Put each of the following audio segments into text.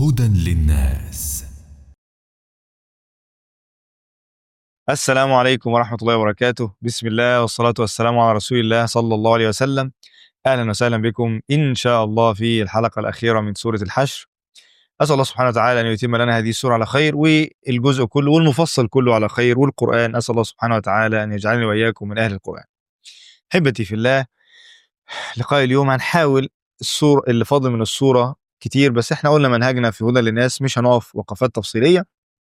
هدى للناس السلام عليكم ورحمة الله وبركاته بسم الله والصلاة والسلام على رسول الله صلى الله عليه وسلم أهلا وسهلا بكم إن شاء الله في الحلقة الأخيرة من سورة الحشر أسأل الله سبحانه وتعالى أن يتم لنا هذه السورة على خير والجزء كله والمفصل كله على خير والقرآن أسأل الله سبحانه وتعالى أن يجعلني وإياكم من أهل القرآن حبتي في الله لقاء اليوم هنحاول السور اللي فاضل من السورة كتير بس احنا قلنا منهجنا في هدى للناس مش هنقف وقفات تفصيلية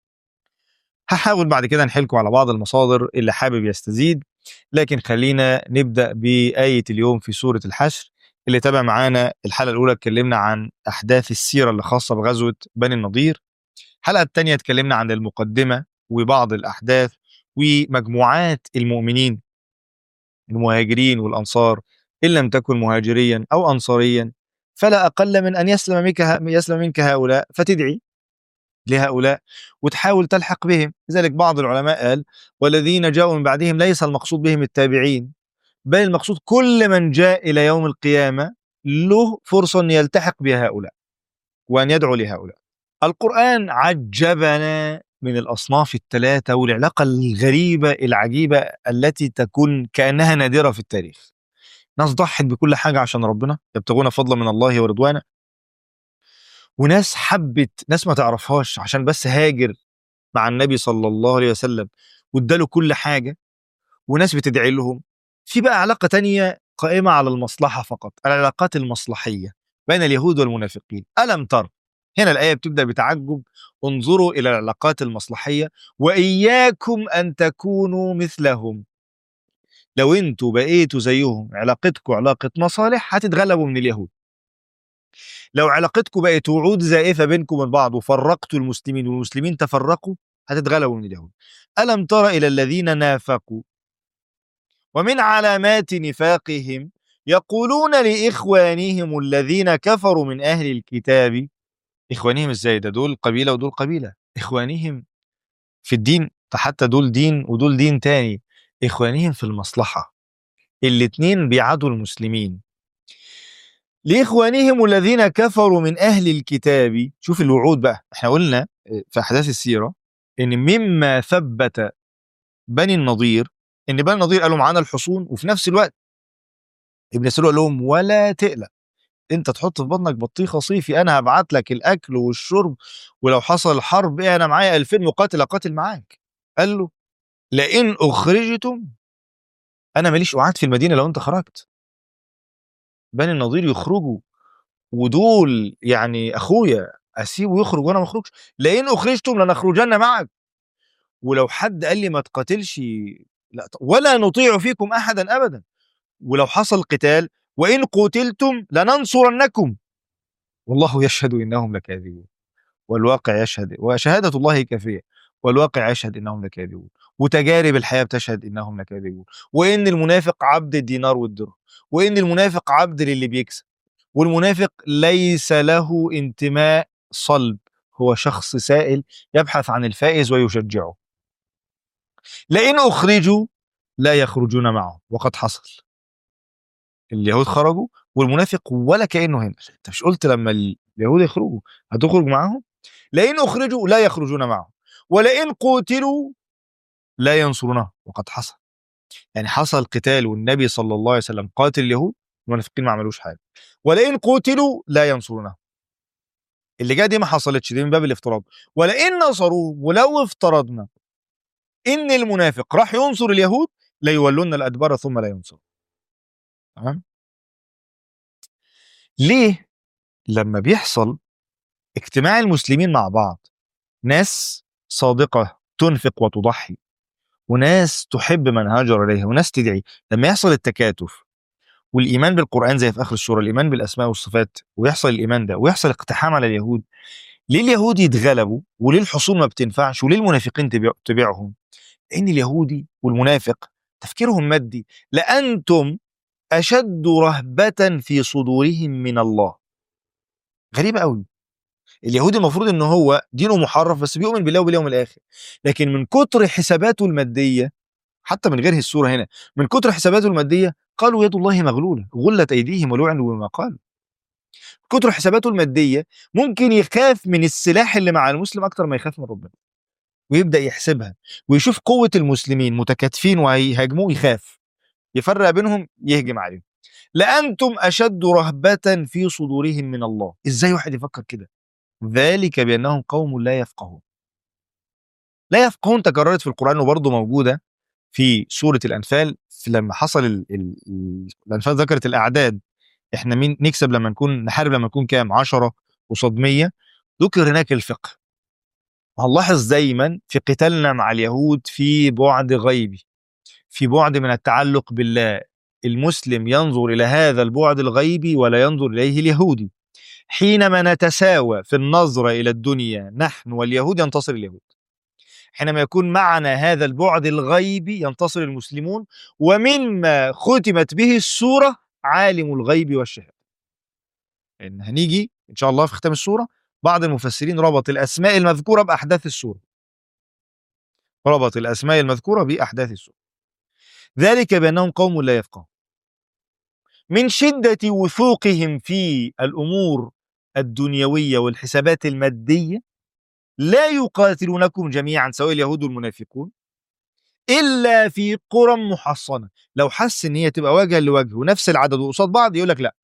هحاول بعد كده نحلكم على بعض المصادر اللي حابب يستزيد لكن خلينا نبدأ بآية اليوم في سورة الحشر اللي تابع معانا الحلقة الأولى اتكلمنا عن أحداث السيرة اللي خاصة بغزوة بني النضير الحلقة الثانية اتكلمنا عن المقدمة وبعض الأحداث ومجموعات المؤمنين المهاجرين والأنصار إن لم تكن مهاجريا أو أنصاريا فلا أقل من أن يسلم منك يسلم منك هؤلاء فتدعي لهؤلاء وتحاول تلحق بهم لذلك بعض العلماء قال والذين جاءوا من بعدهم ليس المقصود بهم التابعين بل المقصود كل من جاء إلى يوم القيامة له فرصة أن يلتحق بهؤلاء وأن يدعو لهؤلاء القرآن عجبنا من الأصناف الثلاثة والعلاقة الغريبة العجيبة التي تكون كأنها نادرة في التاريخ ناس ضحت بكل حاجة عشان ربنا يبتغون فضلا من الله ورضوانه وناس حبت ناس ما تعرفهاش عشان بس هاجر مع النبي صلى الله عليه وسلم واداله كل حاجة وناس بتدعي لهم في بقى علاقة تانية قائمة على المصلحة فقط العلاقات المصلحية بين اليهود والمنافقين ألم تر هنا الآية بتبدأ بتعجب انظروا إلى العلاقات المصلحية وإياكم أن تكونوا مثلهم لو انتوا بقيتوا زيهم علاقتكم علاقة مصالح هتتغلبوا من اليهود لو علاقتكم بقت وعود زائفة بينكم وبين بعض وفرقتوا المسلمين والمسلمين تفرقوا هتتغلبوا من اليهود ألم تر إلى الذين نافقوا ومن علامات نفاقهم يقولون لإخوانهم الذين كفروا من أهل الكتاب إخوانهم إزاي ده دول قبيلة ودول قبيلة إخوانهم في الدين حتى دول دين ودول دين تاني إخوانهم في المصلحة الاتنين بيعادوا المسلمين لإخوانهم الذين كفروا من أهل الكتاب شوف الوعود بقى احنا قلنا في أحداث السيرة إن مما ثبت بني النضير إن بني النضير قالوا معانا الحصون وفي نفس الوقت ابن سلوى قال لهم ولا تقلق انت تحط في بطنك بطيخه صيفي انا هبعت لك الاكل والشرب ولو حصل حرب ايه انا معايا 2000 مقاتل اقاتل معاك قال له لئن اخرجتم انا ماليش قعاد في المدينه لو انت خرجت بني النضير يخرجوا ودول يعني اخويا اسيبه يخرج وانا ما اخرجش لئن اخرجتم لنخرجن معك ولو حد قال لي ما تقاتلش لا ولا نطيع فيكم احدا ابدا ولو حصل قتال وان قتلتم لننصرنكم والله يشهد انهم لكاذبون والواقع يشهد وشهاده الله كافيه والواقع يشهد انهم لكاذبون وتجارب الحياه بتشهد انهم لكاذبون وان المنافق عبد الدينار والدرهم وان المنافق عبد للي بيكسب والمنافق ليس له انتماء صلب هو شخص سائل يبحث عن الفائز ويشجعه لئن اخرجوا لا يخرجون معه وقد حصل اليهود خرجوا والمنافق ولا كانه هنا انت مش قلت لما اليهود يخرجوا هتخرج معاهم لئن اخرجوا لا يخرجون معهم ولئن قتلوا لا ينصرونه وقد حصل يعني حصل قتال والنبي صلى الله عليه وسلم قاتل اليهود المنافقين ما عملوش حاجه ولئن قتلوا لا ينصرونه اللي جايه دي ما حصلتش دي من باب الافتراض ولئن نصروه ولو افترضنا ان المنافق راح ينصر اليهود لا يولون الادبار ثم لا ينصر تمام ليه لما بيحصل اجتماع المسلمين مع بعض ناس صادقه تنفق وتضحي وناس تحب من هاجر اليها وناس تدعي لما يحصل التكاتف والايمان بالقران زي في اخر السوره الايمان بالاسماء والصفات ويحصل الايمان ده ويحصل اقتحام على اليهود ليه اليهود يتغلبوا وليه الحصول ما بتنفعش وليه المنافقين تبيع تبيعهم لان اليهودي والمنافق تفكيرهم مادي لانتم اشد رهبه في صدورهم من الله غريبه قوي اليهودي المفروض ان هو دينه محرف بس بيؤمن بالله وباليوم الاخر لكن من كتر حساباته الماديه حتى من غير السوره هنا من كتر حساباته الماديه قالوا يد الله مغلوله غلت ايديهم ولعنوا بما قالوا كتر حساباته الماديه ممكن يخاف من السلاح اللي مع المسلم اكتر ما يخاف من ربنا ويبدا يحسبها ويشوف قوه المسلمين متكاتفين وهيهاجموه يخاف يفرق بينهم يهجم عليهم لانتم اشد رهبه في صدورهم من الله ازاي واحد يفكر كده ذلك بانهم قوم لا يفقهون لا يفقهون تكررت في القران وبرضه موجوده في سوره الانفال في لما حصل ال ال ال الانفال ذكرت الاعداد احنا مين نكسب لما نكون نحارب لما نكون كام 10 قصاد 100 ذكر هناك الفقه هنلاحظ دايما في قتالنا مع اليهود في بعد غيبي في بعد من التعلق بالله المسلم ينظر الى هذا البعد الغيبي ولا ينظر اليه اليهودي حينما نتساوى في النظره الى الدنيا نحن واليهود ينتصر اليهود حينما يكون معنا هذا البعد الغيبي ينتصر المسلمون ومما ختمت به السوره عالم الغيب والشهاده ان هنيجي ان شاء الله في ختام السوره بعض المفسرين ربط الاسماء المذكوره باحداث السوره ربط الاسماء المذكوره باحداث السوره ذلك بانهم قوم لا يفقهون من شده وثوقهم في الامور الدنيويه والحسابات الماديه لا يقاتلونكم جميعا سواء اليهود والمنافقون الا في قرى محصنه لو حس ان هي تبقى وجها لوجه ونفس العدد وقصاد بعض يقول لك لا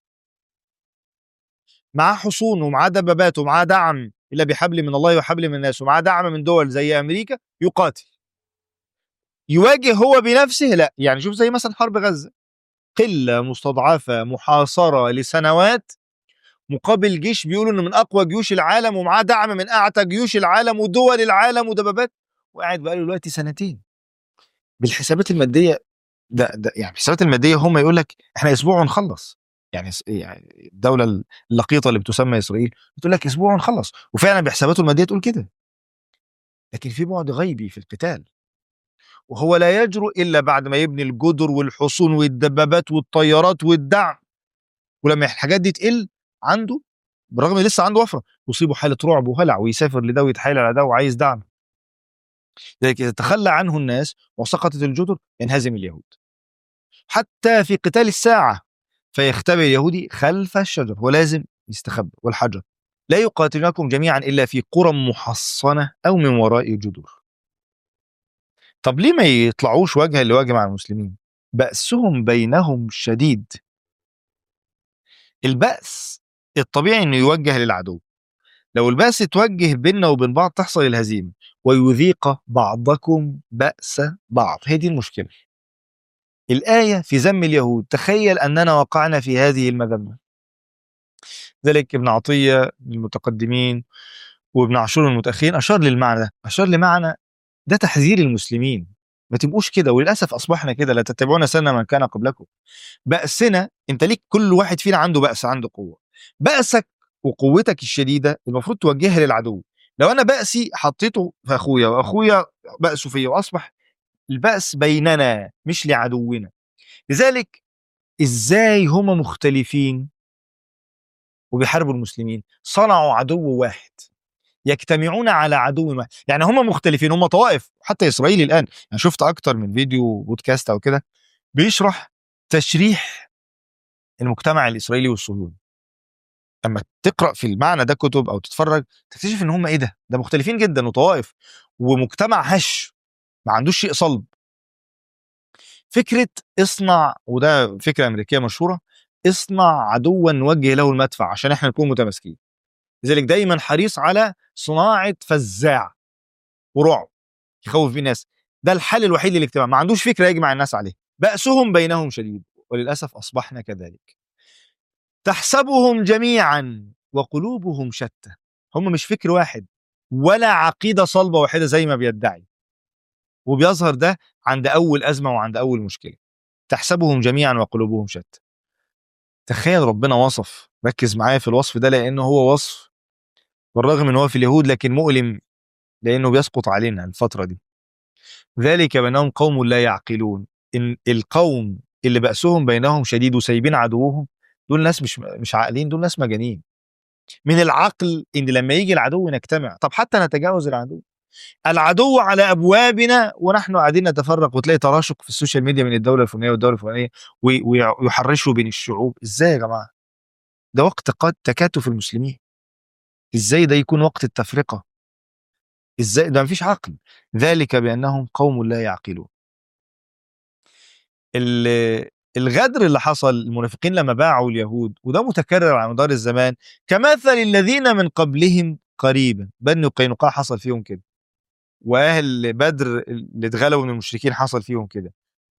معاه حصون ومعاه دبابات ومعاه دعم الا بحبل من الله وحبل من الناس ومعاه دعم من دول زي امريكا يقاتل يواجه هو بنفسه لا يعني شوف زي مثلا حرب غزه قله مستضعفه محاصره لسنوات مقابل جيش بيقولوا انه من اقوى جيوش العالم ومعاه دعم من اعتى جيوش العالم ودول العالم ودبابات وقاعد بقاله دلوقتي سنتين بالحسابات الماديه ده ده يعني الحسابات الماديه هم يقول لك احنا اسبوع ونخلص يعني س- يعني الدوله اللقيطه اللي بتسمى اسرائيل بتقول لك اسبوع ونخلص وفعلا بحساباته الماديه تقول كده لكن في بعد غيبي في القتال وهو لا يجرؤ الا بعد ما يبني الجدر والحصون والدبابات والطيارات والدعم ولما الحاجات دي تقل عنده برغم ان لسه عنده وفره يصيبه حاله رعب وهلع ويسافر لده ويتحايل على ده وعايز دعم لذلك اذا تخلى عنه الناس وسقطت الجدر ينهزم اليهود حتى في قتال الساعه فيختبئ اليهودي خلف الشجر ولازم يستخبى والحجر لا يقاتلونكم جميعا الا في قرى محصنه او من وراء جدر طب ليه ما يطلعوش وجها لوجه مع المسلمين بأسهم بينهم شديد البأس الطبيعي انه يوجه للعدو لو البأس اتوجه بيننا وبين بعض تحصل الهزيمة ويذيق بعضكم بأس بعض هي دي المشكلة الآية في ذم اليهود تخيل أننا وقعنا في هذه المذمة ذلك ابن عطية المتقدمين وابن عاشور المتأخرين أشار للمعنى ده أشار لمعنى ده تحذير المسلمين ما تبقوش كده وللأسف أصبحنا كده لا تتبعون سنة من كان قبلكم بأسنا أنت ليك كل واحد فينا عنده بأس عنده قوة بأسك وقوتك الشديدة المفروض توجهها للعدو لو أنا بأسي حطيته في أخويا وأخويا بأسه فيا وأصبح البأس بيننا مش لعدونا لذلك إزاي هما مختلفين وبيحاربوا المسلمين صنعوا عدو واحد يجتمعون على عدو واحد يعني هم مختلفين هم طوائف حتى اسرائيل الان انا شفت اكتر من فيديو بودكاست او كده بيشرح تشريح المجتمع الاسرائيلي والصهيوني لما تقرا في المعنى ده كتب او تتفرج تكتشف ان هم ايه ده ده مختلفين جدا وطوائف ومجتمع هش ما عندوش شيء صلب فكره اصنع وده فكره امريكيه مشهوره اصنع عدوا نوجه له المدفع عشان احنا نكون متماسكين لذلك دايما حريص على صناعه فزاع ورعب يخوف بيه الناس ده الحل الوحيد للاجتماع ما عندوش فكره يجمع الناس عليه بأسهم بينهم شديد وللاسف اصبحنا كذلك تحسبهم جميعا وقلوبهم شتى هم مش فكر واحد ولا عقيده صلبه واحده زي ما بيدعي وبيظهر ده عند اول ازمه وعند اول مشكله تحسبهم جميعا وقلوبهم شتى تخيل ربنا وصف ركز معايا في الوصف ده لانه هو وصف بالرغم ان هو في اليهود لكن مؤلم لانه بيسقط علينا الفتره دي ذلك بانهم قوم لا يعقلون ان القوم اللي بأسهم بينهم شديد وسايبين عدوهم دول ناس مش مش عاقلين دول ناس مجانين من العقل ان لما يجي العدو نجتمع طب حتى نتجاوز العدو العدو على ابوابنا ونحن قاعدين نتفرق وتلاقي تراشق في السوشيال ميديا من الدوله الفلانيه والدوله الفلانيه وي- ويحرشوا بين الشعوب ازاي يا جماعه ده وقت قد تكاتف المسلمين ازاي ده يكون وقت التفرقه ازاي ده مفيش عقل ذلك بانهم قوم لا يعقلون ال- الغدر اللي حصل المنافقين لما باعوا اليهود وده متكرر على مدار الزمان كمثل الذين من قبلهم قريبا بني قينقاع حصل فيهم كده واهل بدر اللي اتغلبوا من المشركين حصل فيهم كده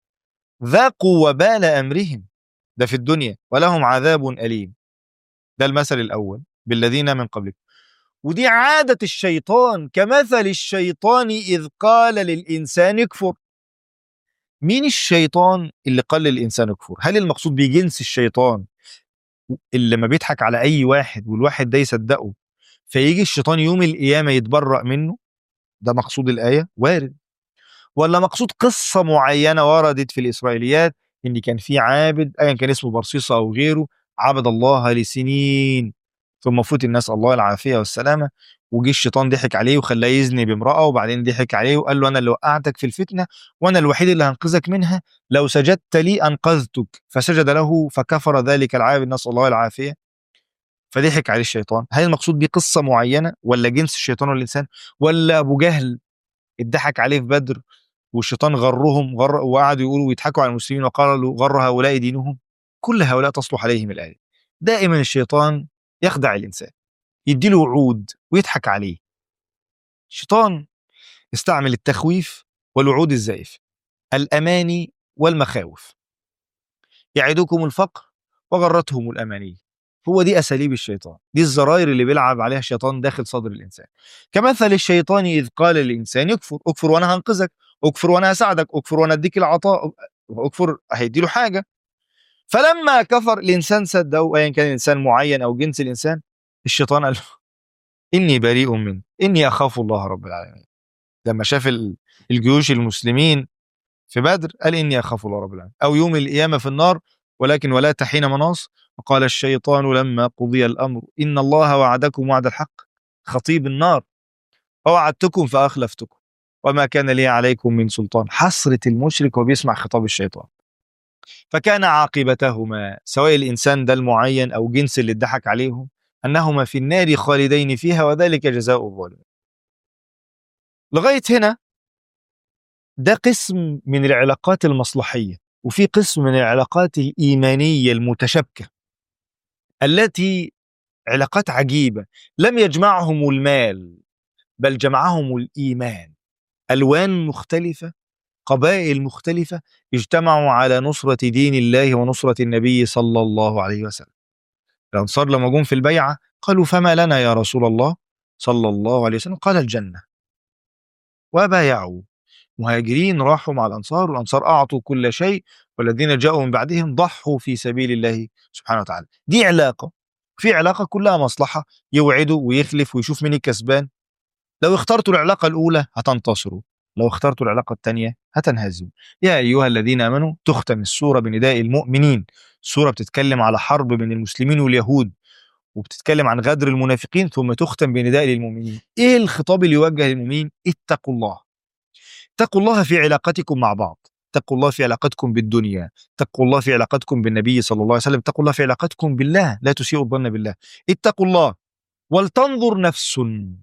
ذاقوا وبال امرهم ده في الدنيا ولهم عذاب اليم ده المثل الاول بالذين من قبلكم ودي عاده الشيطان كمثل الشيطان اذ قال للانسان اكفر مين الشيطان اللي قال للانسان اكفر هل المقصود بجنس الشيطان اللي لما بيضحك على اي واحد والواحد ده يصدقه فيجي الشيطان يوم القيامه يتبرأ منه ده مقصود الايه وارد ولا مقصود قصه معينه وردت في الاسرائيليات ان كان في عابد ايا كان اسمه برصيصه او غيره عبد الله لسنين ثم فوت الناس الله العافيه والسلامه وجي الشيطان ضحك عليه وخلاه يزني بامراه وبعدين ضحك عليه وقال له انا اللي وقعتك في الفتنه وانا الوحيد اللي هنقذك منها لو سجدت لي انقذتك فسجد له فكفر ذلك العابد نسال الله العافيه فضحك عليه الشيطان هل المقصود بيه قصه معينه ولا جنس الشيطان والانسان ولا ابو جهل اتضحك عليه في بدر والشيطان غرهم غر وقعدوا يقولوا ويضحكوا على المسلمين وقالوا غر هؤلاء دينهم كل هؤلاء تصلح عليهم الايه دائما الشيطان يخدع الانسان يديله وعود ويضحك عليه الشيطان استعمل التخويف والوعود الزائفه الاماني والمخاوف يعدكم الفقر وغرتهم الاماني هو دي اساليب الشيطان دي الزراير اللي بيلعب عليها الشيطان داخل صدر الانسان كمثل الشيطان اذ قال للانسان يكفر اكفر وانا هنقذك اكفر وانا هساعدك اكفر وانا اديك العطاء اكفر هيديله حاجه فلما كفر الانسان صدقه ايا كان الانسان معين او جنس الانسان الشيطان قال له اني بريء منه اني اخاف الله رب العالمين لما شاف ال- الجيوش المسلمين في بدر قال اني اخاف الله رب العالمين او يوم القيامه في النار ولكن ولا تحين مناص وقال الشيطان لما قضي الامر ان الله وعدكم وعد الحق خطيب النار ووعدتكم فاخلفتكم وما كان لي عليكم من سلطان حسره المشرك وبيسمع خطاب الشيطان فكان عاقبتهما سواء الانسان ده المعين او جنس اللي اتضحك عليهم انهما في النار خالدين فيها وذلك جزاء الظالمين لغايه هنا ده قسم من العلاقات المصلحيه وفي قسم من العلاقات الايمانيه المتشابكه التي علاقات عجيبه لم يجمعهم المال بل جمعهم الايمان الوان مختلفه قبائل مختلفه اجتمعوا على نصره دين الله ونصره النبي صلى الله عليه وسلم الانصار لما جم في البيعه قالوا فما لنا يا رسول الله صلى الله عليه وسلم قال الجنه وبايعوا مهاجرين راحوا مع الانصار والانصار اعطوا كل شيء والذين جاءوا من بعدهم ضحوا في سبيل الله سبحانه وتعالى دي علاقه في علاقه كلها مصلحه يوعدوا ويخلف ويشوف مين الكسبان لو اخترتوا العلاقه الاولى هتنتصروا لو اخترتوا العلاقه الثانيه هتنهزموا يا ايها الذين امنوا تختم السوره بنداء المؤمنين سوره بتتكلم على حرب بين المسلمين واليهود وبتتكلم عن غدر المنافقين ثم تختم بنداء للمؤمنين ايه الخطاب اللي يوجه للمؤمنين اتقوا الله اتقوا الله في علاقتكم مع بعض اتقوا الله في علاقتكم بالدنيا اتقوا الله في علاقتكم بالنبي صلى الله عليه وسلم اتقوا الله في علاقتكم بالله لا تسيئوا الظن بالله اتقوا الله ولتنظر نفس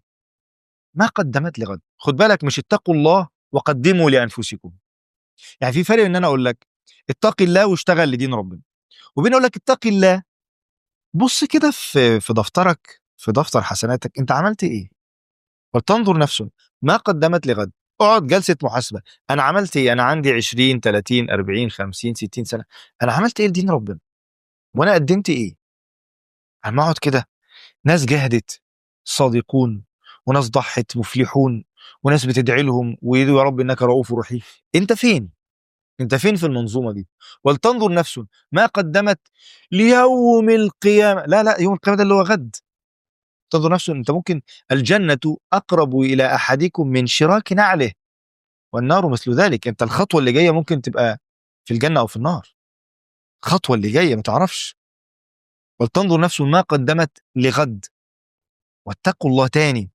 ما قدمت لغد خد بالك مش اتقوا الله وقدموا لانفسكم يعني في فرق ان انا اقول لك اتقي الله واشتغل لدين ربنا وبين اقول لك اتقي الله بص كده في في دفترك في دفتر حسناتك انت عملت ايه ولتنظر نفس ما قدمت لغد اقعد جلسه محاسبه انا عملت ايه انا عندي 20 30 40 50 60 سنه انا عملت ايه لدين ربنا وانا قدمت ايه اما اقعد كده ناس جهدت صادقون وناس ضحت مفلحون وناس بتدعي لهم ويدعوا يا رب انك رؤوف رحيم انت فين انت فين في المنظومه دي ولتنظر نفس ما قدمت ليوم القيامه لا لا يوم القيامه ده اللي هو غد تنظر نفس انت ممكن الجنه اقرب الى احدكم من شراك نعله والنار مثل ذلك انت الخطوه اللي جايه ممكن تبقى في الجنه او في النار الخطوه اللي جايه ما تعرفش ولتنظر نفس ما قدمت لغد واتقوا الله تاني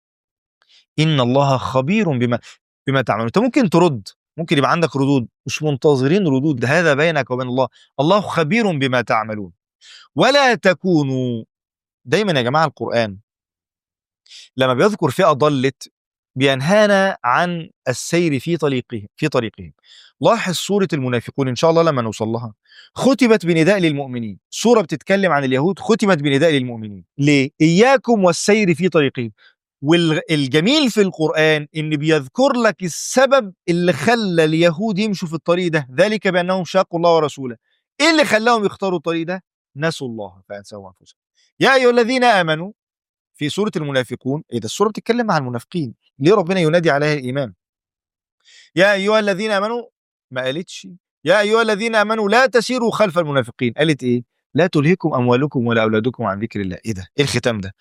ان الله خبير بما بما تعملون انت ممكن ترد ممكن يبقى عندك ردود مش منتظرين ردود ده هذا بينك وبين الله الله خبير بما تعملون ولا تكونوا دايما يا جماعه القران لما بيذكر فئه ضلت بينهانا عن السير في طريقهم في طريقهم لاحظ سوره المنافقون ان شاء الله لما نوصل لها ختمت بنداء للمؤمنين سوره بتتكلم عن اليهود ختمت بنداء للمؤمنين ليه اياكم والسير في طريقهم والجميل في القرآن إن بيذكر لك السبب اللي خلى اليهود يمشوا في الطريق ده ذلك بأنهم شاقوا الله ورسوله إيه اللي خلاهم يختاروا الطريق ده نسوا الله فأنساهم أنفسهم يا أيها الذين آمنوا في سورة المنافقون إيه ده السورة بتتكلم عن المنافقين ليه ربنا ينادي عليها الإيمان يا أيها الذين آمنوا ما قالتش يا أيها الذين آمنوا لا تسيروا خلف المنافقين قالت إيه لا تلهكم أموالكم ولا أولادكم عن ذكر الله إيه ده إيه الختام ده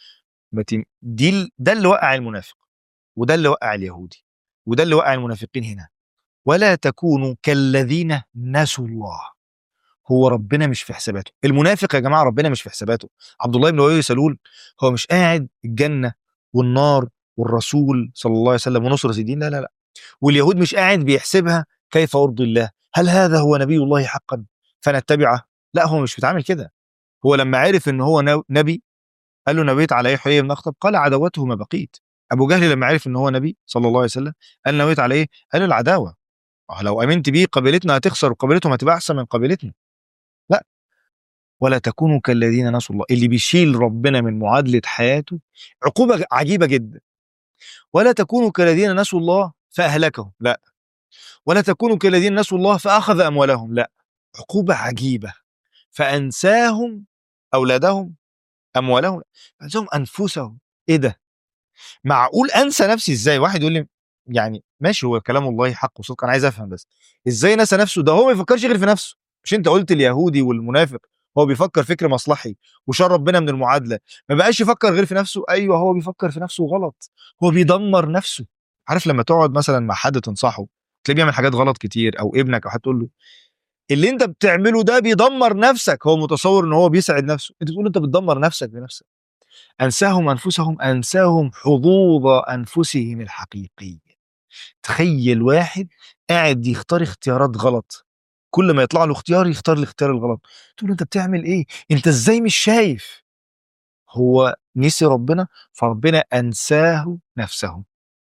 دي ده اللي وقع المنافق وده اللي وقع اليهودي وده اللي وقع المنافقين هنا ولا تكونوا كالذين نسوا الله هو ربنا مش في حساباته المنافق يا جماعه ربنا مش في حساباته عبد الله بن ابي سلول هو مش قاعد الجنه والنار والرسول صلى الله عليه وسلم ونصرة الدين لا لا لا واليهود مش قاعد بيحسبها كيف ارضي الله هل هذا هو نبي الله حقا فنتبعه لا هو مش بيتعامل كده هو لما عرف ان هو نبي قال له نويت على ايه حيي بن اخطب قال عداوته ما بقيت ابو جهل لما عرف ان هو نبي صلى الله عليه وسلم قال نويت على ايه قال له العداوه لو امنت بيه قبيلتنا هتخسر وقبيلتهم هتبقى احسن من قبيلتنا لا ولا تكونوا كالذين نسوا الله اللي بيشيل ربنا من معادله حياته عقوبه عجيبه جدا ولا تكونوا كالذين نسوا الله فاهلكهم لا ولا تكونوا كالذين نسوا الله فاخذ اموالهم لا عقوبه عجيبه فانساهم اولادهم اموالهم انساهم انفسهم ايه ده معقول انسى نفسي ازاي واحد يقول لي يعني ماشي هو كلام الله حق وصدق انا عايز افهم بس ازاي نسى نفسه ده هو ما يفكرش غير في نفسه مش انت قلت اليهودي والمنافق هو بيفكر فكر مصلحي وشر ربنا من المعادله ما بقاش يفكر غير في نفسه ايوه هو بيفكر في نفسه غلط هو بيدمر نفسه عارف لما تقعد مثلا مع حد تنصحه تلاقيه بيعمل حاجات غلط كتير او ابنك او حد تقول له اللي انت بتعمله ده بيدمر نفسك هو متصور ان هو بيسعد نفسه انت تقول انت بتدمر نفسك بنفسك انساهم انفسهم انساهم حظوظ انفسهم الحقيقيه تخيل واحد قاعد يختار اختيارات غلط كل ما يطلع له اختيار يختار الاختيار الغلط تقول له انت بتعمل ايه انت ازاي مش شايف هو نسي ربنا فربنا انساه نفسه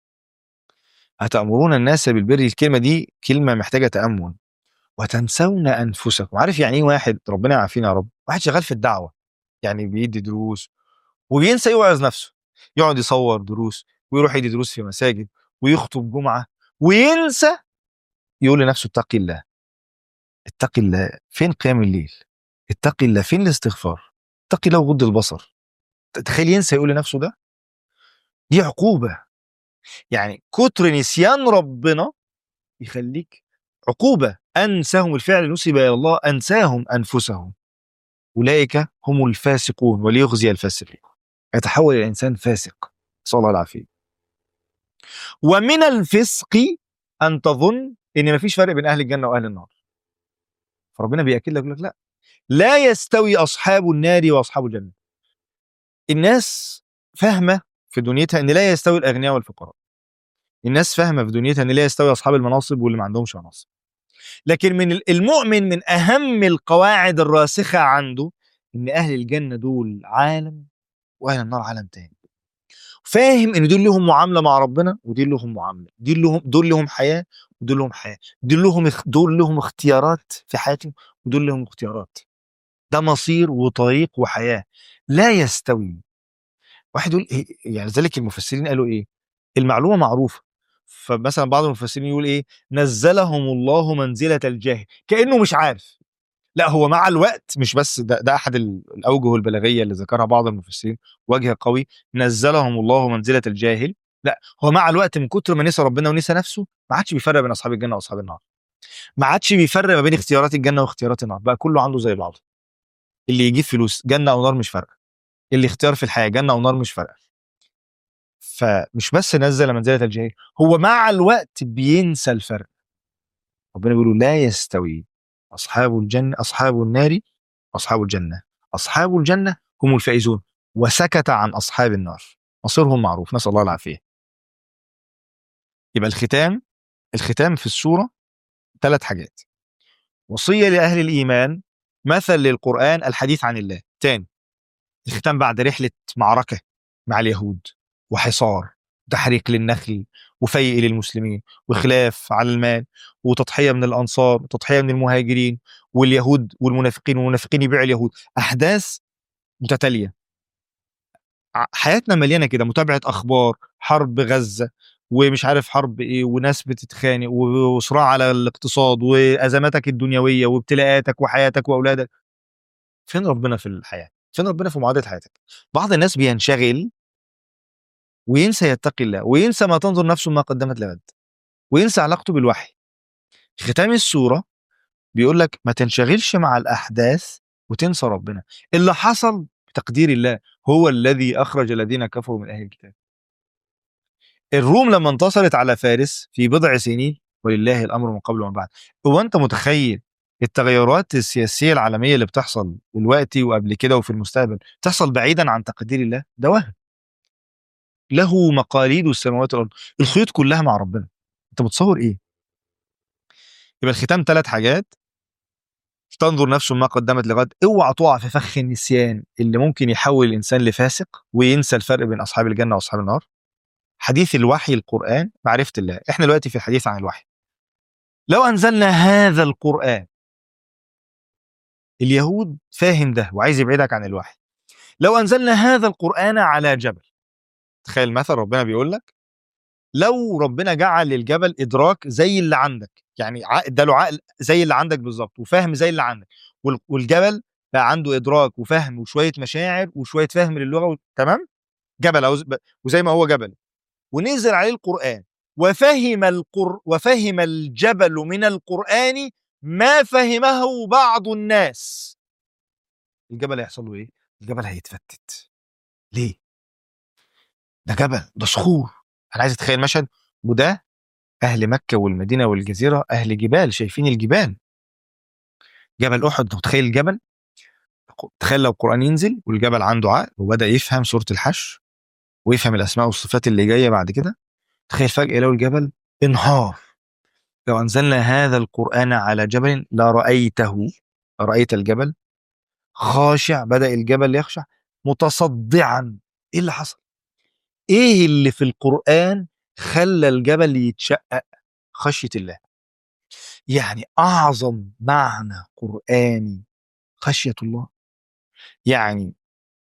أتأمرون الناس بالبر الكلمة دي كلمة محتاجة تأمل وتنسون انفسكم عارف يعني ايه واحد ربنا يعافينا يا رب واحد شغال في الدعوه يعني بيدي دروس وبينسى يوعظ نفسه يقعد يصور دروس ويروح يدي دروس في مساجد ويخطب جمعه وينسى يقول لنفسه اتقي الله اتقي الله فين قيام الليل اتقي الله فين الاستغفار اتقي الله وغض البصر تخيل ينسى يقول لنفسه ده دي عقوبه يعني كتر نسيان ربنا يخليك عقوبه أنساهم الفعل نسب إلى الله أنساهم أنفسهم أولئك هم الفاسقون وليخزي الفاسقين يتحول الإنسان فاسق نسأل الله العافية ومن الفسق أن تظن إن مفيش فرق بين أهل الجنة وأهل النار فربنا بيأكد لك لك لا لا يستوي أصحاب النار وأصحاب الجنة الناس فاهمة في دنيتها إن لا يستوي الأغنياء والفقراء الناس فاهمة في دنيتها إن لا يستوي أصحاب المناصب واللي ما عندهمش مناصب لكن من المؤمن من اهم القواعد الراسخه عنده ان اهل الجنه دول عالم واهل النار عالم تاني فاهم ان دول لهم معامله مع ربنا ودي لهم معامله دي لهم دول لهم حياه ودول لهم حياه دول لهم دول لهم اختيارات في حياتهم ودول لهم اختيارات ده مصير وطريق وحياه لا يستوي واحد يقول إيه يعني ذلك المفسرين قالوا ايه المعلومه معروفه فمثلا بعض المفسرين يقول ايه نزلهم الله منزله الجاهل كانه مش عارف لا هو مع الوقت مش بس ده, ده احد الاوجه البلاغيه اللي ذكرها بعض المفسرين وجه قوي نزلهم الله منزله الجاهل لا هو مع الوقت من كتر ما نسى ربنا ونسى نفسه ما عادش بيفرق بين اصحاب الجنه واصحاب النار ما عادش بيفرق ما بين اختيارات الجنه واختيارات النار بقى كله عنده زي بعضه اللي يجيب فلوس جنه او نار مش فارقه اللي اختيار في الحياه جنه او نار مش فارقه فمش بس نزل منزله الجاهل هو مع الوقت بينسى الفرق ربنا بيقول لا يستوي اصحاب الجنه اصحاب النار اصحاب الجنه اصحاب الجنه هم الفائزون وسكت عن اصحاب النار مصيرهم معروف نسال الله العافيه يبقى الختام الختام في السوره ثلاث حاجات وصيه لاهل الايمان مثل للقرآن الحديث عن الله تاني الختام بعد رحلة معركة مع اليهود وحصار تحريق للنخل وفيء للمسلمين وخلاف على المال وتضحية من الأنصار وتضحية من المهاجرين واليهود والمنافقين والمنافقين يبيعوا اليهود أحداث متتالية ع- حياتنا مليانة كده متابعة أخبار حرب غزة ومش عارف حرب ايه وناس بتتخانق و- وصراع على الاقتصاد وازماتك الدنيويه وابتلاءاتك وحياتك واولادك فين ربنا في الحياه فين ربنا في معادله حياتك بعض الناس بينشغل وينسى يتقي الله وينسى ما تنظر نفسه ما قدمت لغد وينسى علاقته بالوحي ختام السوره بيقول لك ما تنشغلش مع الاحداث وتنسى ربنا اللي حصل بتقدير الله هو الذي اخرج الذين كفروا من اهل الكتاب الروم لما انتصرت على فارس في بضع سنين ولله الامر من قبل ومن بعد هو انت متخيل التغيرات السياسيه العالميه اللي بتحصل دلوقتي وقبل كده وفي المستقبل تحصل بعيدا عن تقدير الله ده وهم له مقاليد السماوات والارض الخيوط كلها مع ربنا انت متصور ايه يبقى الختام ثلاث حاجات تنظر نفسه ما قدمت لغد اوعى تقع في فخ النسيان اللي ممكن يحول الانسان لفاسق وينسى الفرق بين اصحاب الجنه واصحاب النار حديث الوحي القرآن معرفة الله احنا دلوقتي في الحديث عن الوحي لو أنزلنا هذا القرآن اليهود فاهم ده وعايز يبعدك عن الوحي لو أنزلنا هذا القرآن على جبل تخيل مثلا ربنا بيقول لك لو ربنا جعل للجبل إدراك زي اللي عندك يعني ع- اداله عقل زي اللي عندك بالظبط وفهم زي اللي عندك وال- والجبل بقى عنده إدراك وفهم وشوية مشاعر وشوية فهم للغة و- تمام جبل أو ز- ب- وزي ما هو جبل ونزل عليه القرآن وفهم القر وفهم الجبل من القرآن ما فهمه بعض الناس الجبل هيحصل له ايه؟ الجبل هيتفتت ليه؟ ده جبل ده صخور انا عايز اتخيل مشهد وده اهل مكة والمدينة والجزيرة اهل جبال شايفين الجبال جبل احد انت متخيل الجبل؟ تخيل لو القرآن ينزل والجبل عنده عقل وبدأ يفهم سورة الحشر ويفهم الاسماء والصفات اللي جايه بعد كده تخيل فجاه لو الجبل انهار لو انزلنا هذا القران على جبل لرايته رايت الجبل خاشع بدا الجبل يخشع متصدعا ايه اللي حصل ايه اللي في القران خلى الجبل يتشقق خشيه الله يعني اعظم معنى قراني خشيه الله يعني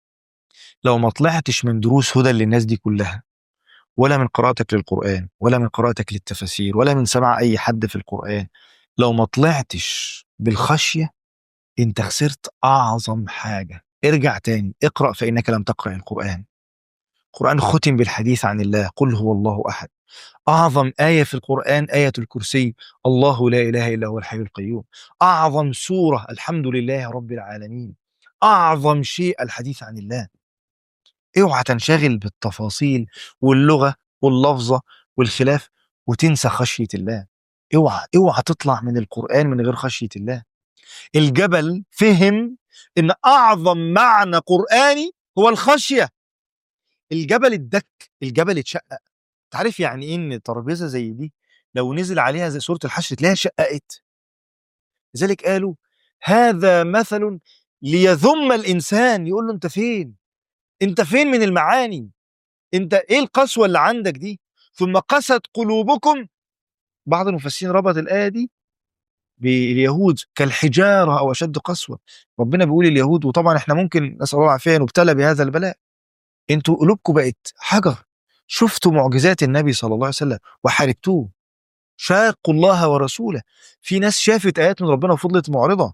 لو ما طلعتش من دروس هدى للناس دي كلها ولا من قراءتك للقرآن ولا من قراءتك للتفاسير ولا من سماع أي حد في القرآن لو ما طلعتش بالخشية انت خسرت أعظم حاجة ارجع تاني اقرأ فإنك لم تقرأ القرآن القرآن ختم بالحديث عن الله قل هو الله أحد أعظم آية في القرآن آية الكرسي الله لا إله إلا هو الحي القيوم أعظم سورة الحمد لله رب العالمين أعظم شيء الحديث عن الله اوعى تنشغل بالتفاصيل واللغة واللفظة والخلاف وتنسى خشية الله اوعى اوعى تطلع من القرآن من غير خشية الله الجبل فهم ان اعظم معنى قرآني هو الخشية الجبل اتدك الجبل اتشقق تعرف يعني ايه ان ترابيزة زي دي لو نزل عليها زي سورة الحشر تلاقيها شققت لذلك قالوا هذا مثل ليذم الانسان يقول له انت فين انت فين من المعاني انت ايه القسوه اللي عندك دي ثم قست قلوبكم بعض المفسرين ربط الايه دي باليهود كالحجاره او اشد قسوه ربنا بيقول اليهود وطبعا احنا ممكن نسال الله العافيه نبتلى بهذا البلاء انتوا قلوبكم بقت حجر شفتوا معجزات النبي صلى الله عليه وسلم وحاربتوه شاقوا الله ورسوله في ناس شافت ايات من ربنا وفضلت معرضه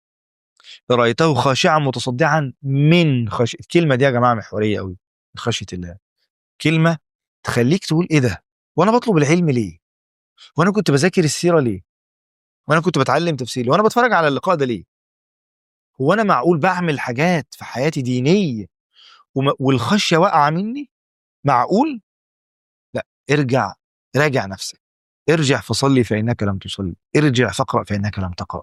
رايته خاشعا متصدعا من خش... الكلمه دي يا جماعه محوريه قوي خشيه الله كلمه تخليك تقول ايه ده وانا بطلب العلم ليه وانا كنت بذاكر السيره ليه وانا كنت بتعلم تفسير ليه وانا بتفرج على اللقاء ده ليه هو انا معقول بعمل حاجات في حياتي دينيه وم... والخشيه واقعه مني معقول لا ارجع راجع نفسك ارجع فصلي فانك لم تصلي ارجع فاقرا فانك لم تقرا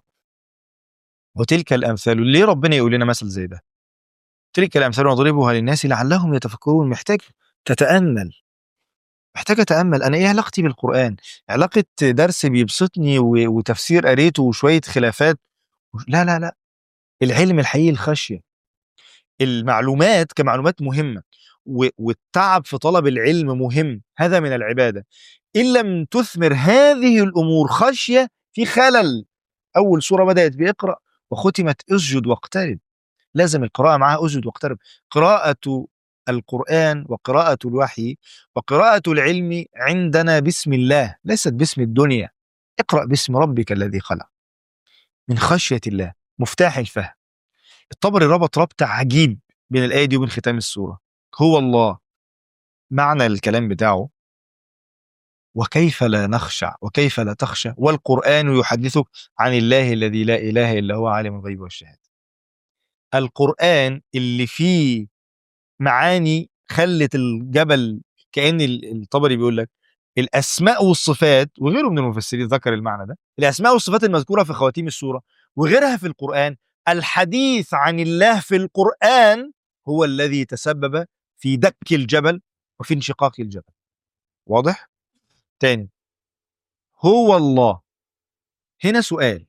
وتلك الامثال ليه ربنا يقول لنا مثل زي ده تلك الامثال نضربها للناس لعلهم يتفكرون محتاج تتامل محتاج اتامل انا ايه علاقتي بالقران علاقه درس بيبسطني و- وتفسير قريته وشويه خلافات لا لا لا العلم الحقيقي الخشيه المعلومات كمعلومات مهمه و- والتعب في طلب العلم مهم هذا من العباده ان لم تثمر هذه الامور خشيه في خلل اول سوره بدات باقرا وختمت اسجد واقترب لازم القراءه معها اسجد واقترب قراءه القران وقراءه الوحي وقراءه العلم عندنا بسم الله ليست باسم الدنيا اقرا باسم ربك الذي خلق من خشيه الله مفتاح الفهم الطبري ربط ربط عجيب بين الايه دي وبين ختام السوره هو الله معنى الكلام بتاعه وكيف لا نخشع وكيف لا تخشى والقرآن يحدثك عن الله الذي لا إله إلا هو عالم الغيب والشهادة القرآن اللي فيه معاني خلت الجبل كأن ال- الطبري بيقول لك الأسماء والصفات وغيره من المفسرين ذكر المعنى ده الأسماء والصفات المذكورة في خواتيم السورة وغيرها في القرآن الحديث عن الله في القرآن هو الذي تسبب في دك الجبل وفي انشقاق الجبل واضح؟ تاني هو الله هنا سؤال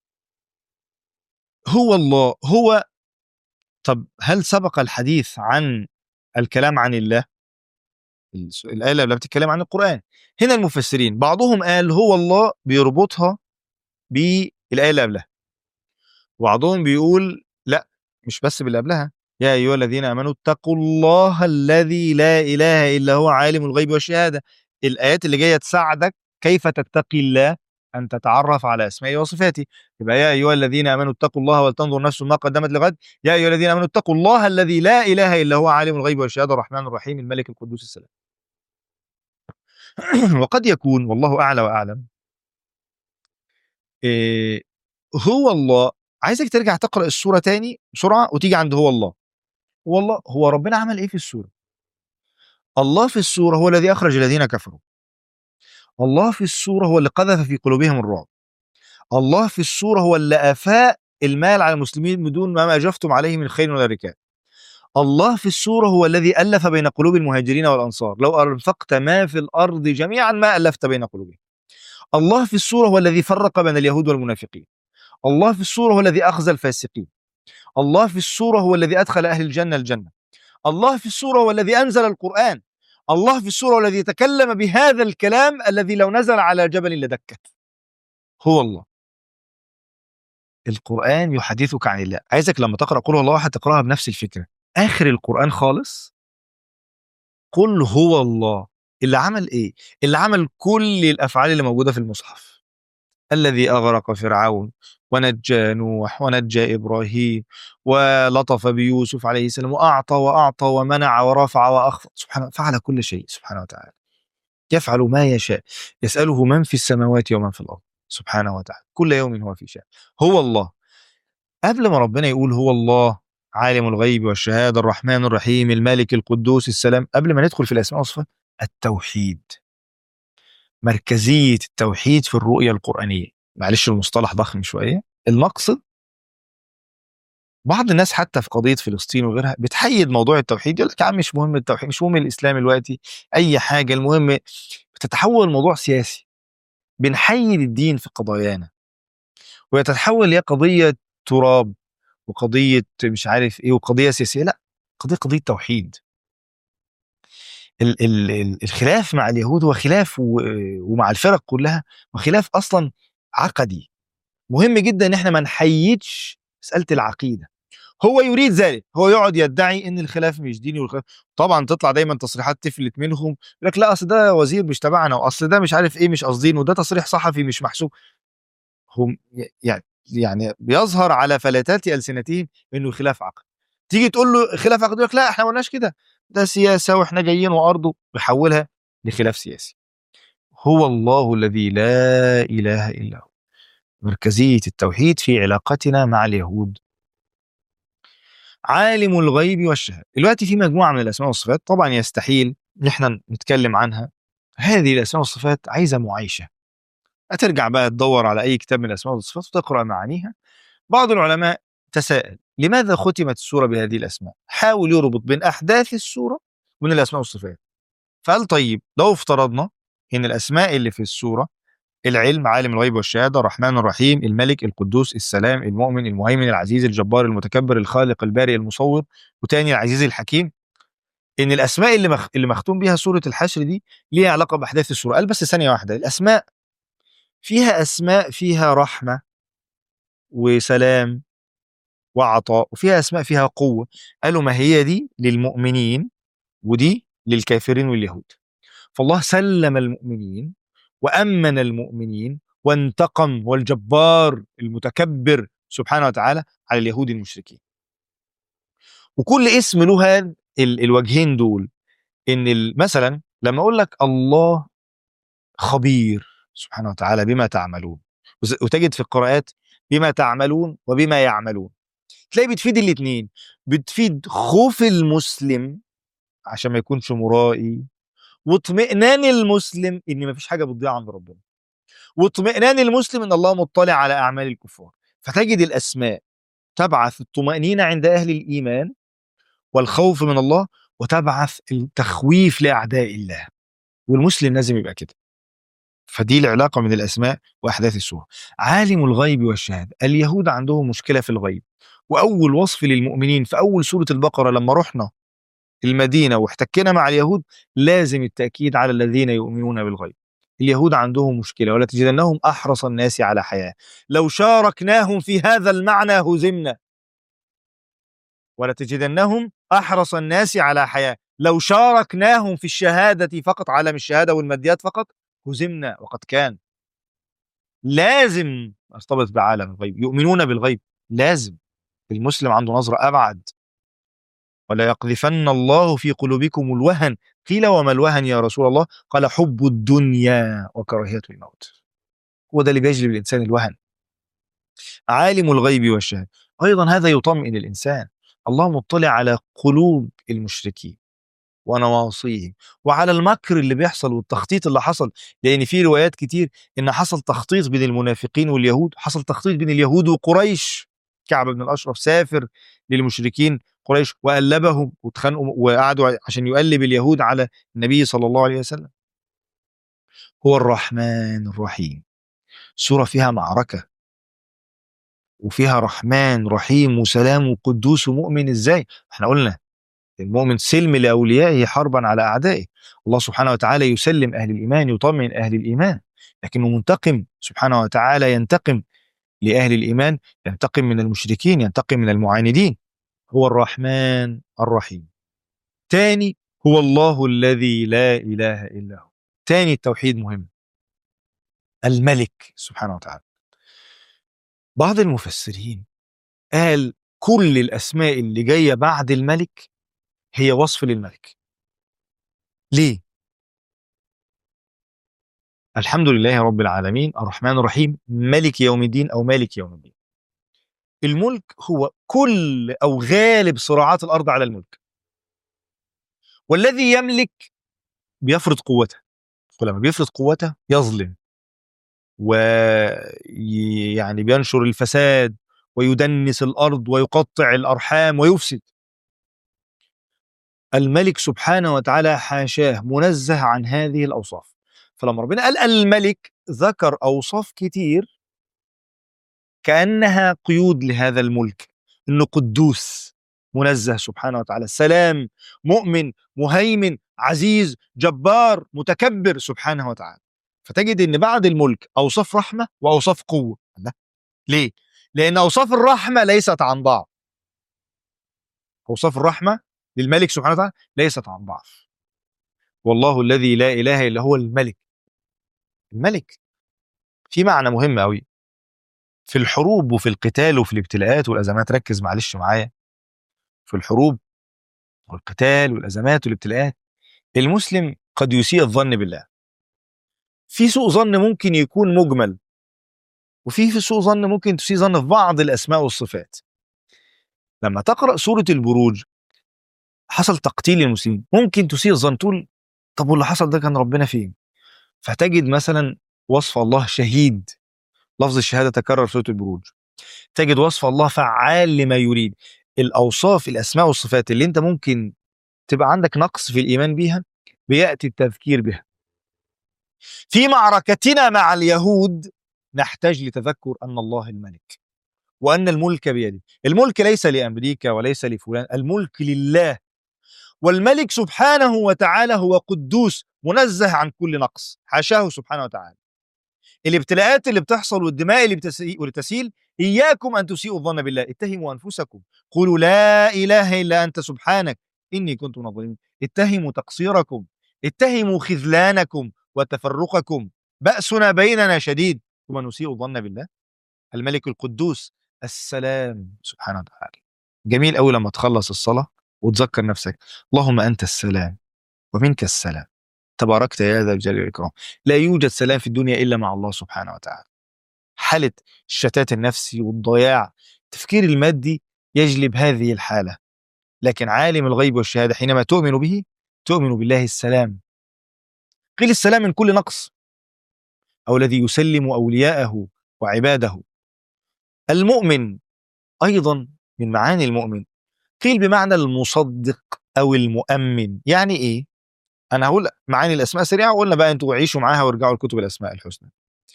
هو الله هو طب هل سبق الحديث عن الكلام عن الله الس- الآية اللي بتتكلم عن القرآن هنا المفسرين بعضهم قال هو الله بيربطها بالآية اللي قبلها وبعضهم بيقول لا مش بس باللي قبلها يا أيها الذين آمنوا اتقوا الله الذي لا إله إلا هو عالم الغيب والشهادة الآيات اللي جاية تساعدك كيف تتقي الله أن تتعرف على أسمائه وصفاته يبقى يا أيها الذين آمنوا اتقوا الله ولتنظر نفس ما قدمت لغد يا أيها الذين آمنوا اتقوا الله الذي لا إله إلا هو عالم الغيب والشهادة الرحمن الرحيم الملك القدوس السلام وقد يكون والله أعلى وأعلم إيه هو الله عايزك ترجع تقرأ السورة تاني بسرعة وتيجي عند هو الله هو الله هو ربنا عمل إيه في السورة الله في السورة هو الذي أخرج الذين كفروا الله في السورة هو اللي قذف في قلوبهم الرعب الله في السورة هو اللي أفاء المال على المسلمين بدون ما أجفتم عليه من خير ولا ركاب الله في السورة هو الذي ألف بين قلوب المهاجرين والأنصار لو أنفقت ما في الأرض جميعا ما ألفت بين قلوبهم الله في السورة هو الذي فرق بين اليهود والمنافقين الله في السورة هو الذي أخزى الفاسقين الله في السورة هو الذي أدخل أهل الجنة الجنة الله في السورة هو الذي أنزل القرآن الله في السورة هو الذي تكلم بهذا الكلام الذي لو نزل على جبل لدكت هو الله القرآن يحدثك عن الله عايزك لما تقرأ قل هو الله أحد تقرأها بنفس الفكرة آخر القرآن خالص قل هو الله اللي عمل إيه اللي عمل كل الأفعال اللي موجودة في المصحف الذي أغرق فرعون ونجى نوح ونجى إبراهيم ولطف بيوسف عليه السلام وأعطى وأعطى ومنع ورفع وأخفض سبحانه فعل كل شيء سبحانه وتعالى يفعل ما يشاء يسأله من في السماوات ومن في الأرض سبحانه وتعالى كل يوم هو في شأن هو الله قبل ما ربنا يقول هو الله عالم الغيب والشهادة الرحمن الرحيم الملك القدوس السلام قبل ما ندخل في الأسماء والصفات التوحيد مركزية التوحيد في الرؤية القرآنية معلش المصطلح ضخم شوية المقصد بعض الناس حتى في قضية فلسطين وغيرها بتحيد موضوع التوحيد يقول لك يا عم مش مهم التوحيد مش مهم الإسلام دلوقتي أي حاجة المهم بتتحول الموضوع سياسي بنحيد الدين في قضايانا ويتحول هي قضية تراب وقضية مش عارف ايه وقضية سياسية لا قضية قضية توحيد ال ال ال الخلاف مع اليهود هو خلاف و- ومع الفرق كلها وخلاف اصلا عقدي مهم جدا ان احنا ما نحيدش مسألة العقيدة هو يريد ذلك هو يقعد يدعي ان الخلاف مش ديني والخلاف طبعا تطلع دايما تصريحات تفلت منهم يقول لك لا اصل ده وزير مش تبعنا واصل ده مش عارف ايه مش قاصدينه وده تصريح صحفي مش محسوب هم يعني يعني بيظهر على فلتات السنتهم انه خلاف عقد تيجي تقول له خلاف عقد يقول لك لا احنا ما قلناش كده ده سياسه واحنا جايين وارضه بيحولها لخلاف سياسي هو الله الذي لا اله الا هو مركزيه التوحيد في علاقتنا مع اليهود عالم الغيب والشهاده دلوقتي في مجموعه من الاسماء والصفات طبعا يستحيل ان احنا نتكلم عنها هذه الاسماء والصفات عايزه معايشه هترجع بقى تدور على اي كتاب من الاسماء والصفات وتقرا معانيها بعض العلماء تساءل لماذا ختمت السوره بهذه الاسماء حاول يربط بين احداث السوره وبين الاسماء والصفات فقال طيب لو افترضنا ان الاسماء اللي في السوره العلم عالم الغيب والشهادة الرحمن الرحيم الملك القدوس السلام المؤمن المهيمن العزيز الجبار المتكبر الخالق البارئ المصور وتاني العزيز الحكيم ان الاسماء اللي مخ... اللي مختوم بيها سوره الحشر دي ليها علاقه باحداث السوره قال بس ثانيه واحده الاسماء فيها اسماء فيها رحمه وسلام وعطاء وفيها اسماء فيها قوه قالوا ما هي دي للمؤمنين ودي للكافرين واليهود فالله سلم المؤمنين وامن المؤمنين وانتقم والجبار المتكبر سبحانه وتعالى على اليهود المشركين وكل اسم له هذا ال- الوجهين دول ان ال- مثلا لما اقول لك الله خبير سبحانه وتعالى بما تعملون وز- وتجد في القراءات بما تعملون وبما يعملون تلاقي بتفيد الاثنين بتفيد خوف المسلم عشان ما يكونش مرائي واطمئنان المسلم ان ما فيش حاجه بتضيع عند ربنا واطمئنان المسلم ان الله مطلع على اعمال الكفار فتجد الاسماء تبعث الطمأنينة عند اهل الايمان والخوف من الله وتبعث التخويف لاعداء الله والمسلم لازم يبقى كده فدي العلاقه من الاسماء واحداث السوره عالم الغيب والشهاده اليهود عندهم مشكله في الغيب واول وصف للمؤمنين في اول سوره البقره لما رحنا المدينه واحتكينا مع اليهود لازم التاكيد على الذين يؤمنون بالغيب اليهود عندهم مشكله ولا تجدنهم احرص الناس على حياه لو شاركناهم في هذا المعنى هزمنا ولا تجدنهم احرص الناس على حياه لو شاركناهم في الشهاده فقط عالم الشهاده والماديات فقط هزمنا وقد كان لازم ارتبط بعالم الغيب يؤمنون بالغيب لازم المسلم عنده نظرة أبعد ولا يقذفن الله في قلوبكم الوهن قيل وما الوهن يا رسول الله قال حب الدنيا وكراهية الموت هو ده اللي بيجلب الإنسان الوهن عالم الغيب والشهادة أيضا هذا يطمئن الإنسان الله مطلع على قلوب المشركين ونواصيهم وعلى المكر اللي بيحصل والتخطيط اللي حصل لان في روايات كتير ان حصل تخطيط بين المنافقين واليهود حصل تخطيط بين اليهود وقريش كعب بن الاشرف سافر للمشركين قريش وقلبهم واتخانقوا وقعدوا عشان يقلب اليهود على النبي صلى الله عليه وسلم هو الرحمن الرحيم سوره فيها معركه وفيها رحمن رحيم وسلام وقدوس ومؤمن ازاي احنا قلنا المؤمن سلم لاوليائه حربا على اعدائه الله سبحانه وتعالى يسلم اهل الايمان يطمئن اهل الايمان لكنه منتقم سبحانه وتعالى ينتقم لاهل الايمان ينتقم من المشركين ينتقم من المعاندين هو الرحمن الرحيم تاني هو الله الذي لا اله الا هو تاني التوحيد مهم الملك سبحانه وتعالى بعض المفسرين قال كل الاسماء اللي جايه بعد الملك هي وصف للملك ليه الحمد لله رب العالمين الرحمن الرحيم ملك يوم الدين او مالك يوم الدين الملك هو كل او غالب صراعات الارض على الملك والذي يملك بيفرض قوته ولما بيفرض قوته يظلم ويعني بينشر الفساد ويدنس الارض ويقطع الارحام ويفسد الملك سبحانه وتعالى حاشاه منزه عن هذه الاوصاف فلما ربنا قال الملك ذكر اوصاف كتير كانها قيود لهذا الملك انه قدوس منزه سبحانه وتعالى سلام مؤمن مهيمن عزيز جبار متكبر سبحانه وتعالى فتجد ان بعد الملك اوصاف رحمه واوصاف قوه لا ليه لان اوصاف الرحمه ليست عن ضعف اوصاف الرحمه للملك سبحانه وتعالى ليست عن ضعف والله الذي لا اله الا هو الملك الملك في معنى مهم قوي في الحروب وفي القتال وفي الابتلاءات والازمات ركز معلش معايا في الحروب والقتال والازمات والابتلاءات المسلم قد يسيء الظن بالله في سوء ظن ممكن يكون مجمل وفي في سوء ظن ممكن تسيء ظن في بعض الاسماء والصفات لما تقرا سوره البروج حصل تقتيل للمسلمين ممكن تسيء الظن تقول طب واللي حصل ده كان ربنا فين فتجد مثلا وصف الله شهيد لفظ الشهاده تكرر في سوره البروج تجد وصف الله فعال لما يريد الاوصاف الاسماء والصفات اللي انت ممكن تبقى عندك نقص في الايمان بيها بياتي التذكير بها في معركتنا مع اليهود نحتاج لتذكر ان الله الملك وان الملك بيده الملك ليس لامريكا وليس لفلان الملك لله والملك سبحانه وتعالى هو قدوس منزه عن كل نقص حاشاه سبحانه وتعالى الابتلاءات اللي بتحصل والدماء اللي بتسي- اللي تسيل اياكم ان تسيئوا الظن بالله اتهموا انفسكم قولوا لا اله الا انت سبحانك اني كنت من الظالمين اتهموا تقصيركم اتهموا خذلانكم وتفرقكم بأسنا بيننا شديد ثم نسيء الظن بالله الملك القدوس السلام سبحانه وتعالى جميل قوي لما تخلص الصلاة وتذكر نفسك اللهم أنت السلام ومنك السلام تباركت يا ذا الجلال والإكرام لا يوجد سلام في الدنيا إلا مع الله سبحانه وتعالى حالة الشتات النفسي والضياع التفكير المادي يجلب هذه الحالة لكن عالم الغيب والشهادة حينما تؤمن به تؤمن بالله السلام قيل السلام من كل نقص أو الذي يسلم أولياءه وعباده المؤمن أيضا من معاني المؤمن قيل بمعنى المصدق أو المؤمن يعني إيه؟ أنا هقول معاني الأسماء سريعة وقلنا بقى أنتوا عيشوا معاها وارجعوا لكتب الأسماء الحسنى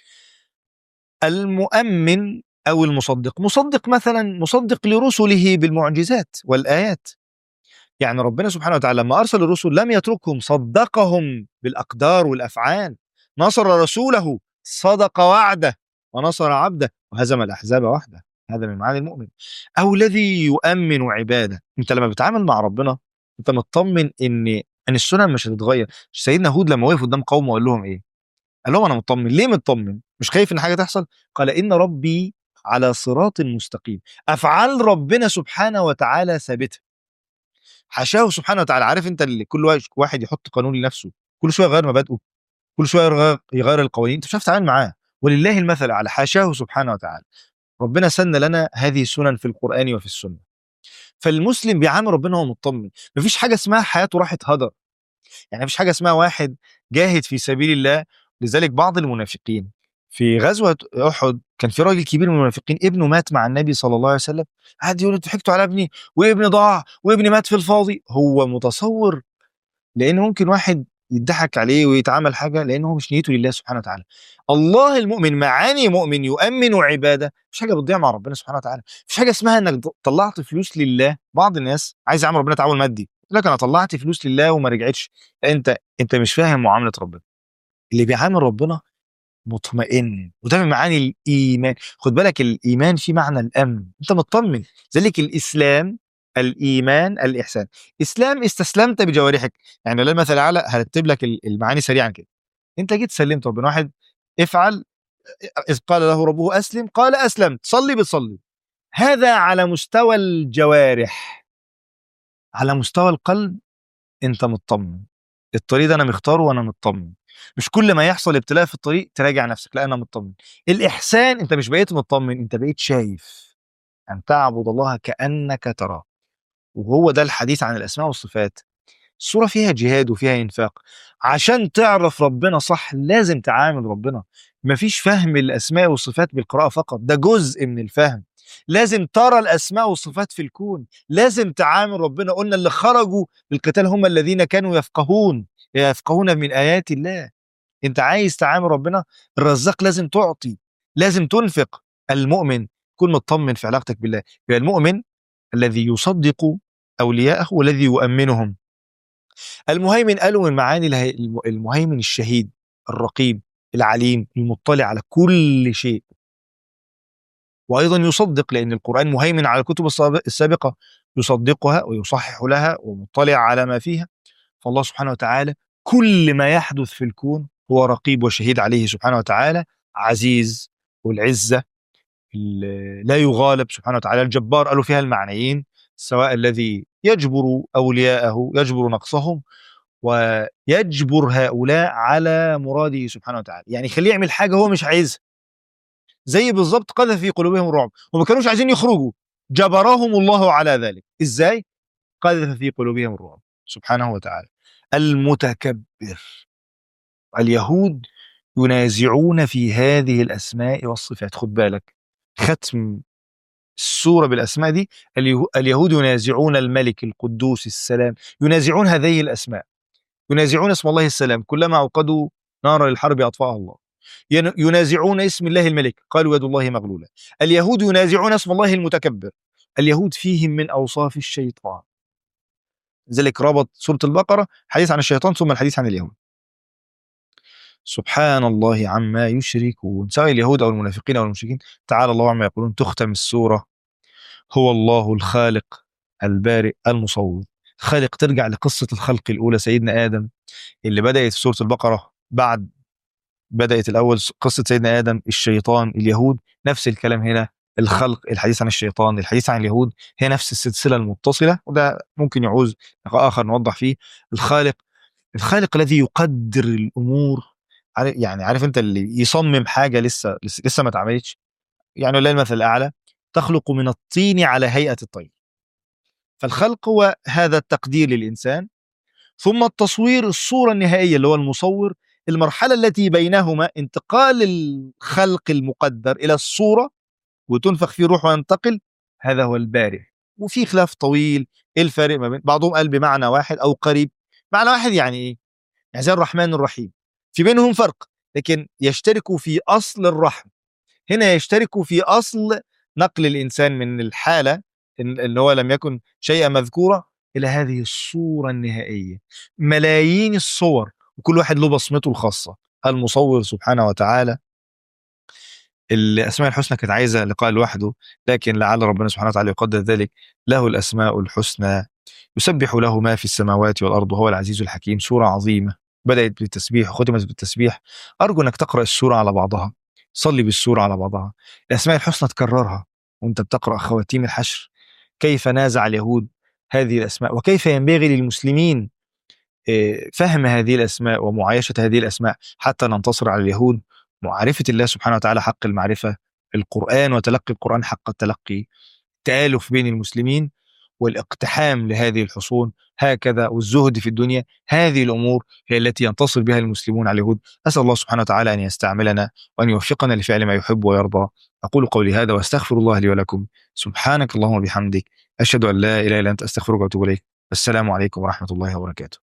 المؤمن أو المصدق مصدق مثلا مصدق لرسله بالمعجزات والآيات يعني ربنا سبحانه وتعالى لما أرسل الرسل لم يتركهم صدقهم بالأقدار والأفعال نصر رسوله صدق وعده ونصر عبده وهزم الأحزاب وحده هذا من معاني المؤمن أو الذي يؤمن عباده أنت لما بتتعامل مع ربنا أنت مطمن إن إن السنن مش هتتغير سيدنا هود لما وقف قدام قومه وقال لهم إيه قال لهم أنا مطمن ليه مطمن مش خايف إن حاجة تحصل قال إن ربي على صراط مستقيم أفعال ربنا سبحانه وتعالى ثابتة حاشاه سبحانه وتعالى عارف انت اللي كل واحد- واحد يحط قانون لنفسه كل شويه يغير مبادئه كل شويه يغير, يغير القوانين انت مش عارف تتعامل معاه ولله المثل على حاشاه سبحانه وتعالى ربنا سن لنا هذه السنن في القران وفي السنه فالمسلم بيعامل ربنا وهو مطمن مفيش حاجه اسمها حياته راحت هدر يعني مفيش حاجه اسمها واحد جاهد في سبيل الله لذلك بعض المنافقين في غزوه احد كان في راجل كبير من المنافقين ابنه مات مع النبي صلى الله عليه وسلم قعد يقول انتوا ضحكتوا على ابني وابني ضاع وابني مات في الفاضي هو متصور لان ممكن واحد يضحك عليه ويتعامل حاجه لان هو مش نيته لله سبحانه وتعالى الله المؤمن معاني مؤمن يؤمن عباده مش حاجه بتضيع مع ربنا سبحانه وتعالى مش حاجه اسمها انك طلعت فلوس لله بعض الناس عايز يعمل ربنا تعامل مادي يقول لك انا طلعت فلوس لله وما رجعتش انت انت مش فاهم معامله ربنا اللي بيعامل ربنا مطمئن وده من معاني الايمان خد بالك الايمان فيه معنى الامن انت مطمن ذلك الاسلام الايمان الاحسان اسلام استسلمت بجوارحك يعني لله المثل الاعلى هرتب لك ال- المعاني سريعا كده انت جيت سلمت ربنا واحد افعل اذ قال له ربه اسلم قال اسلمت صلي بتصلي هذا على مستوى الجوارح على مستوى القلب انت مطمن الطريق ده انا مختاره وانا مطمن مش كل ما يحصل ابتلاء في الطريق تراجع نفسك لا انا مطمن الاحسان انت مش بقيت مطمن انت بقيت شايف ان تعبد الله كانك تراه وهو ده الحديث عن الاسماء والصفات الصوره فيها جهاد وفيها انفاق عشان تعرف ربنا صح لازم تعامل ربنا مفيش فهم الاسماء والصفات بالقراءه فقط ده جزء من الفهم لازم ترى الاسماء والصفات في الكون لازم تعامل ربنا قلنا اللي خرجوا بالقتال هم الذين كانوا يفقهون يفقهون من ايات الله انت عايز تعامل ربنا الرزاق لازم تعطي لازم تنفق المؤمن كن مطمن في علاقتك بالله يبقى المؤمن الذي يصدق اولياءه والذي يؤمنهم المهيمن قالوا من معاني اله- الم- المهيمن الشهيد الرقيب العليم المطلع على كل شيء وايضا يصدق لان القران مهيمن على الكتب السابق- السابقه يصدقها ويصحح لها ومطلع على ما فيها فالله سبحانه وتعالى كل ما يحدث في الكون هو رقيب وشهيد عليه سبحانه وتعالى عزيز والعزه ال- لا يغالب سبحانه وتعالى الجبار قالوا فيها المعنيين سواء الذي يجبر اولياءه يجبر نقصهم ويجبر هؤلاء على مراده سبحانه وتعالى يعني يخليه يعمل حاجه هو مش عايزها زي بالظبط قذف في قلوبهم الرعب وما كانوش عايزين يخرجوا جبرهم الله على ذلك ازاي قذف في قلوبهم الرعب سبحانه وتعالى المتكبر اليهود ينازعون في هذه الاسماء والصفات خد بالك ختم السوره بالاسماء دي اليه- اليهود ينازعون الملك القدوس السلام ينازعون هذه الاسماء ينازعون اسم الله السلام كلما اوقدوا نار للحرب أطفأها الله ين- ينازعون اسم الله الملك قالوا يد الله مغلولة اليهود ينازعون اسم الله المتكبر اليهود فيهم من أوصاف الشيطان لذلك ربط سورة البقرة حديث عن الشيطان ثم الحديث عن اليهود سبحان الله عما يشركون سواء اليهود أو المنافقين أو المشركين تعالى الله عما يقولون تختم السورة هو الله الخالق البارئ المصور خالق ترجع لقصة الخلق الأولى سيدنا آدم اللي بدأت في سورة البقرة بعد بدأت الأول قصة سيدنا آدم الشيطان اليهود نفس الكلام هنا الخلق الحديث عن الشيطان الحديث عن اليهود هي نفس السلسلة المتصلة وده ممكن يعوز لقاء آخر نوضح فيه الخالق الخالق الذي يقدر الأمور عارف- يعني عارف أنت اللي يصمم حاجة لسه لسه, لسه ما اتعملتش يعني لا المثل الأعلى تخلق من الطين على هيئة الطير فالخلق هو هذا التقدير للإنسان ثم التصوير الصورة النهائية اللي هو المصور المرحلة التي بينهما انتقال الخلق المقدر إلى الصورة وتنفخ فيه روح وينتقل هذا هو البارئ وفي خلاف طويل ايه الفارق ما بين بعضهم قال بمعنى واحد او قريب معنى واحد يعني ايه يعني زي الرحمن الرحيم في بينهم فرق لكن يشتركوا في اصل الرحم هنا يشتركوا في اصل نقل الانسان من الحاله إن- اللي هو لم يكن شيئا مذكورا الى هذه الصوره النهائيه ملايين الصور وكل واحد له بصمته الخاصه المصور سبحانه وتعالى الاسماء الحسنى كانت عايزه لقاء لوحده لكن لعل ربنا سبحانه وتعالى يقدر ذلك له الاسماء الحسنى يسبح له ما في السماوات والارض وهو العزيز الحكيم سوره عظيمه بدات بالتسبيح وختمت بالتسبيح ارجو انك تقرا السوره على بعضها صلي بالسوره على بعضها الاسماء الحسنى تكررها وانت بتقرا خواتيم الحشر كيف نازع اليهود هذه الاسماء وكيف ينبغي للمسلمين آه، فهم هذه الاسماء ومعايشه هذه الاسماء حتى ننتصر على اليهود معرفه الله سبحانه وتعالى حق المعرفه القران وتلقي القران حق التلقي التالف بين المسلمين والاقتحام لهذه الحصون هكذا والزهد في الدنيا هذه الامور هي التي ينتصر بها المسلمون على اليهود اسال الله سبحانه وتعالى ان يستعملنا وان يوفقنا لفعل ما يحب ويرضى اقول قولي هذا واستغفر الله لي ولكم سبحانك اللهم وبحمدك اشهد ان لا اله الا انت استغفرك واتوب اليك السلام عليكم ورحمه الله وبركاته